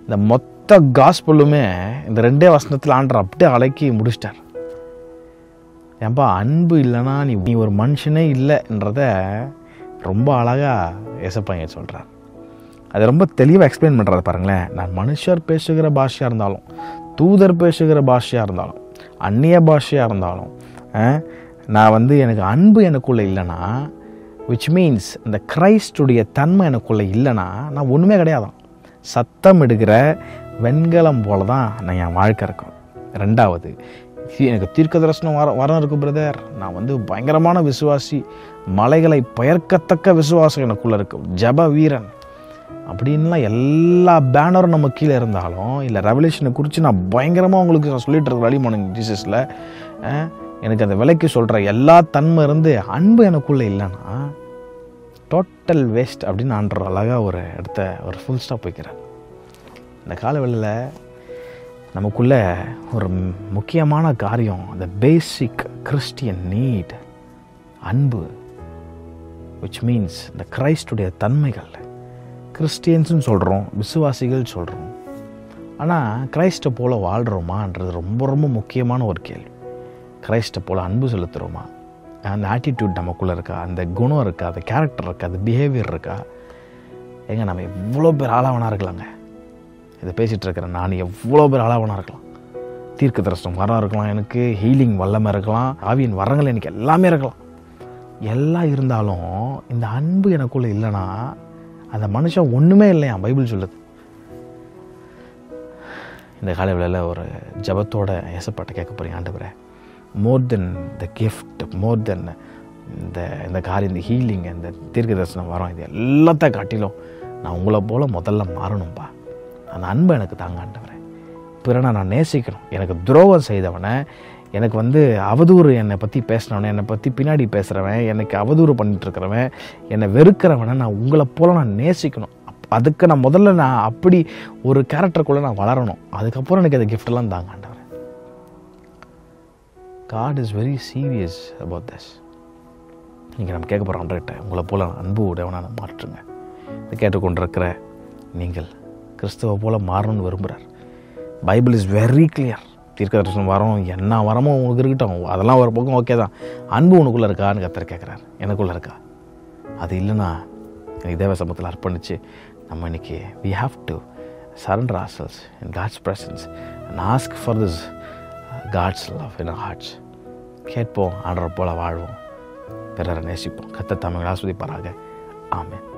இந்த மொத்த காஸ்பலுமே இந்த ரெண்டே வசனத்தில் ஆண்டர் அப்படியே அடக்கி முடிச்சிட்டார் ஏன்பா அன்பு இல்லைன்னா நீ நீ ஒரு மனுஷனே இல்லைன்றத ரொம்ப அழகாக ஏசப்பாங்க சொல்கிறார் அதை ரொம்ப தெளிவாக எக்ஸ்பிளைன் பண்ணுறது பாருங்களேன் நான் மனுஷர் பேசுகிற பாஷையாக இருந்தாலும் தூதர் பேசுகிற பாஷையாக இருந்தாலும் அந்நிய பாஷையாக இருந்தாலும் அஹ், நான் வந்து எனக்கு அன்பு எனக்குள்ளே இல்லைன்னா விச் மீன்ஸ் இந்த கிரைஸ்டுடைய தன்மை எனக்குள்ளே இல்லைன்னா நான் ஒன்றுமே கிடையாதான் சத்தம் எடுக்கிற வெண்கலம் போல தான் நான் என் வாழ்க்கை இருக்கும் ரெண்டாவது தி- எனக்கு தீர்க்க தரிசனம் வர வரம் இருக்கு பிரதர் நான் வந்து பயங்கரமான விசுவாசி மலைகளை பெயர்க்கத்தக்க விசுவாசம் எனக்குள்ளே இருக்கும் ஜப வீரன் அப்படின்லாம் எல்லா பேனரும் நம்ம கீழே இருந்தாலும் இல்லை ரெவல்யூஷனை குறித்து நான் பயங்கரமாக உங்களுக்கு நான் சொல்லிட்டு இருக்க வழிமானுங்க ஜீசஸில் எனக்கு அந்த விலைக்கு சொல்கிற எல்லா தன்மை இருந்து அன்பு எனக்குள்ளே இல்லைன்னா டோட்டல் வேஸ்ட் அப்படின்னு ஆண்டர் அழகாக ஒரு இடத்த ஒரு ஃபுல் ஸ்டாப் வைக்கிறேன் இந்த காலவெளியில் நமக்குள்ள ஒரு ம்- முக்கியமான காரியம் அந்த பேசிக் கிறிஸ்டியன் நீட் அன்பு விச் மீன்ஸ் இந்த கிரைஸ்டுடைய தன்மைகள் கிறிஸ்டியன்ஸ்னு சொல்கிறோம் விசுவாசிகள் சொல்கிறோம் ஆனால் கிரைஸ்ட்டை போல் வாழ்கிறோமான்றது ரொம்ப ரொம்ப முக்கியமான ஒரு கேள்வி கிரைஸ்ட்டை போல் அன்பு செலுத்துகிறோமா அந்த ஆட்டிடியூட் நமக்குள்ளே இருக்கா அந்த குணம் இருக்கா அந்த கேரக்டர் இருக்கா அந்த பிஹேவியர் இருக்கா ஏங்க நம்ம எவ்வளோ பேர் ஆளாவனா இருக்கலாங்க இதை பேசிகிட்டு இருக்கிறேன் நான் எவ்வளோ பேர் ஆளாவனா இருக்கலாம் தீர்க்க தரிசனம் வரம் இருக்கலாம் எனக்கு ஹீலிங் வல்லமை இருக்கலாம் ஆவியின் வரங்கள் எனக்கு எல்லாமே இருக்கலாம் எல்லாம் இருந்தாலும் இந்த அன்பு எனக்குள்ளே இல்லைன்னா அந்த மனுஷன் ஒன்றுமே இல்லையா பைபிள் சொல்லுது இந்த காலவேளையில் ஒரு ஜபத்தோட ஏசப்பாட்ட கேட்க போகிறீங்க ஆண்டவரே மோர் தென் த கிஃப்ட் மோர் தென் இந்த இந்த காரியம் இந்த ஹீலிங் இந்த தீர்க்க தரிசனம் வரோம் இது எல்லாத்த காட்டிலும் நான் உங்களை போல் முதல்ல மாறணும்பா அந்த அன்பை எனக்கு தாங்க ஆண்டவரே பிறனை நான் நேசிக்கணும் எனக்கு துரோகம் செய்தவனை எனக்கு வந்து அவதூறு என்னை பற்றி பேசினவனை என்னை பற்றி பின்னாடி பேசுகிறவன் எனக்கு அவதூறு பண்ணிட்டு இருக்கிறவன் என்னை வெறுக்கிறவனை நான் உங்களை போல் நான் நேசிக்கணும் அப்- அதுக்கு நான் முதல்ல நான் அப்படி ஒரு கேரக்டருக்குள்ளே நான் வளரணும் அதுக்கப்புறம் எனக்கு அந்த கிஃப்டெல்லாம் தாங்க ஆண்டவரே God is very serious about this நீங்கள் நம்ம கேட்க போகிற ஆண்டர்கிட்ட உங்களை போல் அன்பு உடையவனாக நான் மாற்றுங்க இதை கேட்டுக்கொண்டிருக்கிற நீங்கள் கிறிஸ்துவ போல் மாறணும்னு விரும்புகிறார் பைபிள் இஸ் வெரி கிளியர் தீர்க்க தரிசனம் வரோம் என்ன வரமோ உங்களுக்கு இருக்கட்டும் அதெல்லாம் ஒரு பக்கம் ஓகே தான் அன்பு உனக்குள்ளே இருக்கான்னு கத்தர் கேட்குறாரு எனக்குள்ளே இருக்கா அது இல்லைன்னா எனக்கு தேவ சமூகத்தில் அர்ப்பணித்து நம்ம இன்னைக்கு we have to surrender ourselves in God's presence and ask for this God's love in our hearts கேட்போம் ஆண்டரை போல வாழ்வோம் பிறரை நேசிப்போம் கத்த தமிழ் ஆஸ்வதிப்பாராக ஆமென்